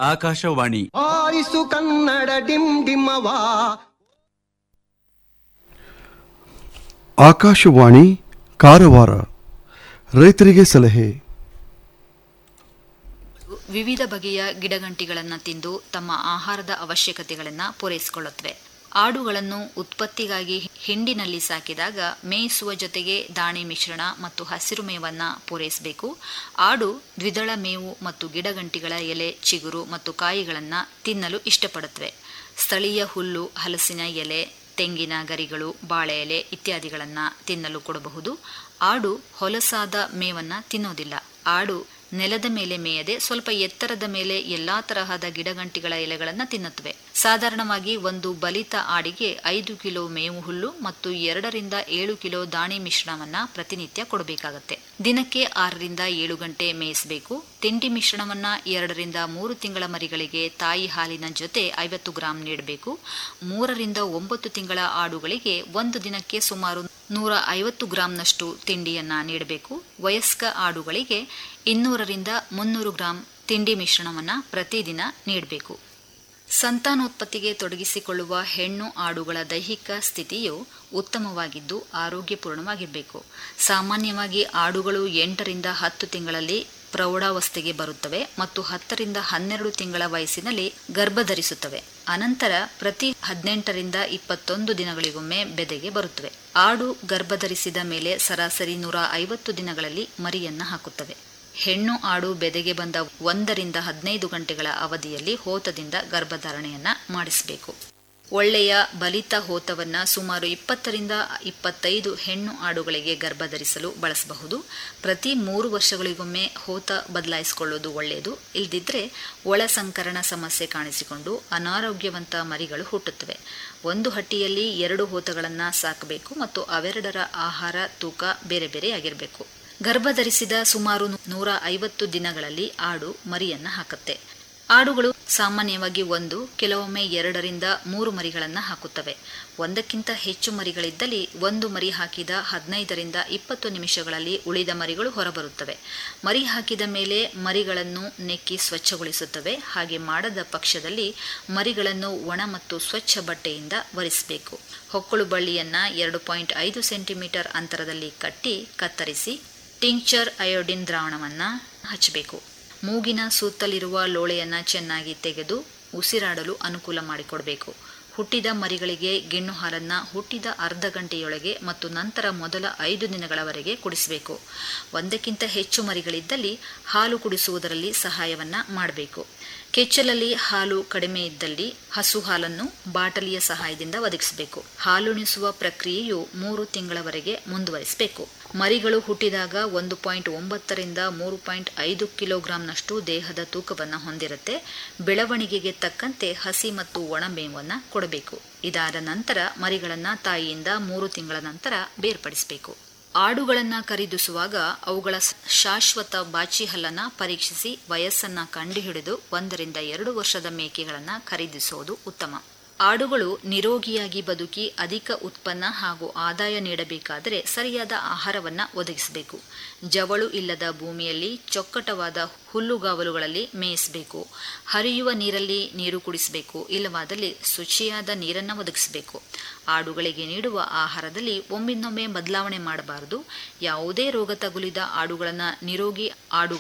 ಆಕಾಶವಾಣಿ ಆರಿಸು ಕನ್ನಡ ಡಿಮ್ ಡಿಮ್ಮವ ಆಕಾಶವಾಣಿ ಕಾರವಾರ ರೈತರಿಗೆ ಸಲಹೆ ವಿವಿಧ ಬಗೆಯ ಗಿಡಗಂಟಿಗಳನ್ನು ತಿಂದು ತಮ್ಮ ಆಹಾರದ ಅವಶ್ಯಕತೆಗಳನ್ನು ಪೂರೈಸಿಕೊಳ್ಳುತ್ತವೆ ಆಡುಗಳನ್ನು ಉತ್ಪತ್ತಿಗಾಗಿ ಹಿಂಡಿನಲ್ಲಿ ಸಾಕಿದಾಗ ಮೇಯಿಸುವ ಜೊತೆಗೆ ದಾಣಿ ಮಿಶ್ರಣ ಮತ್ತು ಹಸಿರು ಮೇವನ್ನು ಪೂರೈಸಬೇಕು ಆಡು ದ್ವಿದಳ ಮೇವು ಮತ್ತು ಗಿಡಗಂಟಿಗಳ ಎಲೆ ಚಿಗುರು ಮತ್ತು ಕಾಯಿಗಳನ್ನು ತಿನ್ನಲು ಇಷ್ಟಪಡುತ್ತವೆ ಸ್ಥಳೀಯ ಹುಲ್ಲು ಹಲಸಿನ ಎಲೆ ತೆಂಗಿನ ಗರಿಗಳು ಬಾಳೆ ಎಲೆ ಇತ್ಯಾದಿಗಳನ್ನು ತಿನ್ನಲು ಕೊಡಬಹುದು ಆಡು ಹೊಲಸಾದ ಮೇವನ್ನು ತಿನ್ನೋದಿಲ್ಲ ಆಡು ನೆಲದ ಮೇಲೆ ಮೇಯದೆ ಸ್ವಲ್ಪ ಎತ್ತರದ ಮೇಲೆ ಎಲ್ಲಾ ತರಹದ ಗಿಡಗಂಟಿಗಳ ಎಲೆಗಳನ್ನು ತಿನ್ನುತ್ತವೆ ಸಾಧಾರಣವಾಗಿ ಒಂದು ಬಲಿತ ಆಡಿಗೆ ಐದು ಕಿಲೋ ಮೇವು ಹುಲ್ಲು ಮತ್ತು ಎರಡರಿಂದ ಏಳು ಕಿಲೋ ದಾಣಿ ಮಿಶ್ರಣವನ್ನ ಪ್ರತಿನಿತ್ಯ ಕೊಡಬೇಕಾಗತ್ತೆ ದಿನಕ್ಕೆ ಆರರಿಂದ ಏಳು ಗಂಟೆ ಮೇಯಿಸಬೇಕು ತಿಂಡಿ ಮಿಶ್ರಣವನ್ನ ಎರಡರಿಂದ ಮೂರು ತಿಂಗಳ ಮರಿಗಳಿಗೆ ತಾಯಿ ಹಾಲಿನ ಜೊತೆ ಐವತ್ತು ಗ್ರಾಂ ನೀಡಬೇಕು ಮೂರರಿಂದ ಒಂಬತ್ತು ತಿಂಗಳ ಆಡುಗಳಿಗೆ ಒಂದು ದಿನಕ್ಕೆ ಸುಮಾರು ನೂರ ಐವತ್ತು ಗ್ರಾಂನಷ್ಟು ತಿಂಡಿಯನ್ನ ನೀಡಬೇಕು ವಯಸ್ಕ ಆಡುಗಳಿಗೆ ಇನ್ನೂರರಿಂದ ಮುನ್ನೂರು ಗ್ರಾಂ ತಿಂಡಿ ಮಿಶ್ರಣವನ್ನ ಪ್ರತಿದಿನ ನೀಡಬೇಕು ಸಂತಾನೋತ್ಪತ್ತಿಗೆ ತೊಡಗಿಸಿಕೊಳ್ಳುವ ಹೆಣ್ಣು ಆಡುಗಳ ದೈಹಿಕ ಸ್ಥಿತಿಯು ಉತ್ತಮವಾಗಿದ್ದು ಆರೋಗ್ಯಪೂರ್ಣವಾಗಿರಬೇಕು ಸಾಮಾನ್ಯವಾಗಿ ಆಡುಗಳು ಎಂಟರಿಂದ ಹತ್ತು ತಿಂಗಳಲ್ಲಿ ಪ್ರೌಢಾವಸ್ಥೆಗೆ ಬರುತ್ತವೆ ಮತ್ತು ಹತ್ತರಿಂದ ಹನ್ನೆರಡು ತಿಂಗಳ ವಯಸ್ಸಿನಲ್ಲಿ ಗರ್ಭಧರಿಸುತ್ತವೆ ಅನಂತರ ಪ್ರತಿ ಹದಿನೆಂಟರಿಂದ ಇಪ್ಪತ್ತೊಂದು ದಿನಗಳಿಗೊಮ್ಮೆ ಬೆದೆಗೆ ಬರುತ್ತವೆ ಆಡು ಗರ್ಭಧರಿಸಿದ ಮೇಲೆ ಸರಾಸರಿ ನೂರ ಐವತ್ತು ದಿನಗಳಲ್ಲಿ ಮರಿಯನ್ನ ಹಾಕುತ್ತವೆ ಹೆಣ್ಣು ಆಡು ಬೆದೆಗೆ ಬಂದ ಒಂದರಿಂದ ಹದಿನೈದು ಗಂಟೆಗಳ ಅವಧಿಯಲ್ಲಿ ಹೋತದಿಂದ ಗರ್ಭಧಾರಣೆಯನ್ನ ಮಾಡಿಸಬೇಕು ಒಳ್ಳೆಯ ಬಲಿತ ಹೋತವನ್ನ ಸುಮಾರು ಇಪ್ಪತ್ತರಿಂದ ಇಪ್ಪತ್ತೈದು ಹೆಣ್ಣು ಆಡುಗಳಿಗೆ ಗರ್ಭಧರಿಸಲು ಬಳಸಬಹುದು ಪ್ರತಿ ಮೂರು ವರ್ಷಗಳಿಗೊಮ್ಮೆ ಹೋತ ಬದಲಾಯಿಸಿಕೊಳ್ಳುವುದು ಒಳ್ಳೆಯದು ಇಲ್ದಿದ್ರೆ ಒಳ ಸಂಕರಣ ಸಮಸ್ಯೆ ಕಾಣಿಸಿಕೊಂಡು ಅನಾರೋಗ್ಯವಂತ ಮರಿಗಳು ಹುಟ್ಟುತ್ತವೆ ಒಂದು ಹಟ್ಟಿಯಲ್ಲಿ ಎರಡು ಹೋತಗಳನ್ನು ಸಾಕಬೇಕು ಮತ್ತು ಅವೆರಡರ ಆಹಾರ ತೂಕ ಬೇರೆ ಬೇರೆಯಾಗಿರಬೇಕು ಗರ್ಭಧರಿಸಿದ ಸುಮಾರು ನೂರ ಐವತ್ತು ದಿನಗಳಲ್ಲಿ ಆಡು ಮರಿಯನ್ನ ಹಾಕುತ್ತೆ ಆಡುಗಳು ಸಾಮಾನ್ಯವಾಗಿ ಒಂದು ಕೆಲವೊಮ್ಮೆ ಎರಡರಿಂದ ಮೂರು ಮರಿಗಳನ್ನು ಹಾಕುತ್ತವೆ ಒಂದಕ್ಕಿಂತ ಹೆಚ್ಚು ಮರಿಗಳಿದ್ದಲ್ಲಿ ಒಂದು ಮರಿ ಹಾಕಿದ ಹದಿನೈದರಿಂದ ಇಪ್ಪತ್ತು ನಿಮಿಷಗಳಲ್ಲಿ ಉಳಿದ ಮರಿಗಳು ಹೊರಬರುತ್ತವೆ ಮರಿ ಹಾಕಿದ ಮೇಲೆ ಮರಿಗಳನ್ನು ನೆಕ್ಕಿ ಸ್ವಚ್ಛಗೊಳಿಸುತ್ತವೆ ಹಾಗೆ ಮಾಡದ ಪಕ್ಷದಲ್ಲಿ ಮರಿಗಳನ್ನು ಒಣ ಮತ್ತು ಸ್ವಚ್ಛ ಬಟ್ಟೆಯಿಂದ ಒರೆಸಬೇಕು ಹೊಕ್ಕಳು ಬಳ್ಳಿಯನ್ನ ಎರಡು ಪಾಯಿಂಟ್ ಐದು ಸೆಂಟಿಮೀಟರ್ ಅಂತರದಲ್ಲಿ ಕಟ್ಟಿ ಕತ್ತರಿಸಿ ಟಿಂಕ್ಚರ್ ಅಯೋಡಿನ್ ದ್ರಾವಣವನ್ನು ಹಚ್ಚಬೇಕು ಮೂಗಿನ ಸುತ್ತಲಿರುವ ಲೋಳೆಯನ್ನು ಚೆನ್ನಾಗಿ ತೆಗೆದು ಉಸಿರಾಡಲು ಅನುಕೂಲ ಮಾಡಿಕೊಡಬೇಕು ಹುಟ್ಟಿದ ಮರಿಗಳಿಗೆ ಗಿಣ್ಣು ಹಾಲನ್ನು ಹುಟ್ಟಿದ ಅರ್ಧ ಗಂಟೆಯೊಳಗೆ ಮತ್ತು ನಂತರ ಮೊದಲ ಐದು ದಿನಗಳವರೆಗೆ ಕುಡಿಸಬೇಕು ಒಂದಕ್ಕಿಂತ ಹೆಚ್ಚು ಮರಿಗಳಿದ್ದಲ್ಲಿ ಹಾಲು ಕುಡಿಸುವುದರಲ್ಲಿ ಸಹಾಯವನ್ನ ಮಾಡಬೇಕು ಕೆಚ್ಚಲಲ್ಲಿ ಹಾಲು ಕಡಿಮೆ ಇದ್ದಲ್ಲಿ ಹಸು ಹಾಲನ್ನು ಬಾಟಲಿಯ ಸಹಾಯದಿಂದ ಒದಗಿಸಬೇಕು ಹಾಲುಣಿಸುವ ಪ್ರಕ್ರಿಯೆಯು ಮೂರು ತಿಂಗಳವರೆಗೆ ಮುಂದುವರಿಸಬೇಕು ಮರಿಗಳು ಹುಟ್ಟಿದಾಗ ಒಂದು ಪಾಯಿಂಟ್ ಒಂಬತ್ತರಿಂದ ಮೂರು ಪಾಯಿಂಟ್ ಐದು ಕಿಲೋಗ್ರಾಂನಷ್ಟು ದೇಹದ ತೂಕವನ್ನು ಹೊಂದಿರುತ್ತೆ ಬೆಳವಣಿಗೆಗೆ ತಕ್ಕಂತೆ ಹಸಿ ಮತ್ತು ಒಣ ಮೇವನ್ನು ಕೊಡಬೇಕು ಇದಾದ ನಂತರ ಮರಿಗಳನ್ನ ತಾಯಿಯಿಂದ ಮೂರು ತಿಂಗಳ ನಂತರ ಬೇರ್ಪಡಿಸಬೇಕು ಆಡುಗಳನ್ನ ಖರೀದಿಸುವಾಗ ಅವುಗಳ ಶಾಶ್ವತ ಬಾಚಿ ಹಲ್ಲನ್ನ ಪರೀಕ್ಷಿಸಿ ವಯಸ್ಸನ್ನ ಕಂಡುಹಿಡಿದು ಒಂದರಿಂದ ಎರಡು ವರ್ಷದ ಮೇಕೆಗಳನ್ನ ಖರೀದಿಸುವುದು ಉತ್ತಮ ಆಡುಗಳು ನಿರೋಗಿಯಾಗಿ ಬದುಕಿ ಅಧಿಕ ಉತ್ಪನ್ನ ಹಾಗೂ ಆದಾಯ ನೀಡಬೇಕಾದರೆ ಸರಿಯಾದ ಆಹಾರವನ್ನ ಒದಗಿಸಬೇಕು ಜವಳು ಇಲ್ಲದ ಭೂಮಿಯಲ್ಲಿ ಚೊಕ್ಕಟವಾದ ಹುಲ್ಲುಗಾವಲುಗಳಲ್ಲಿ ಮೇಯಿಸಬೇಕು ಹರಿಯುವ ನೀರಲ್ಲಿ ನೀರು ಕುಡಿಸಬೇಕು ಇಲ್ಲವಾದಲ್ಲಿ ಶುಚಿಯಾದ ನೀರನ್ನು ಒದಗಿಸಬೇಕು ಆಡುಗಳಿಗೆ ನೀಡುವ ಆಹಾರದಲ್ಲಿ ಒಮ್ಮಿಂದೊಮ್ಮೆ ಬದಲಾವಣೆ ಮಾಡಬಾರದು ಯಾವುದೇ ರೋಗ ತಗುಲಿದ ಆಡುಗಳನ್ನು ನಿರೋಗಿ ಆಡುಗಳ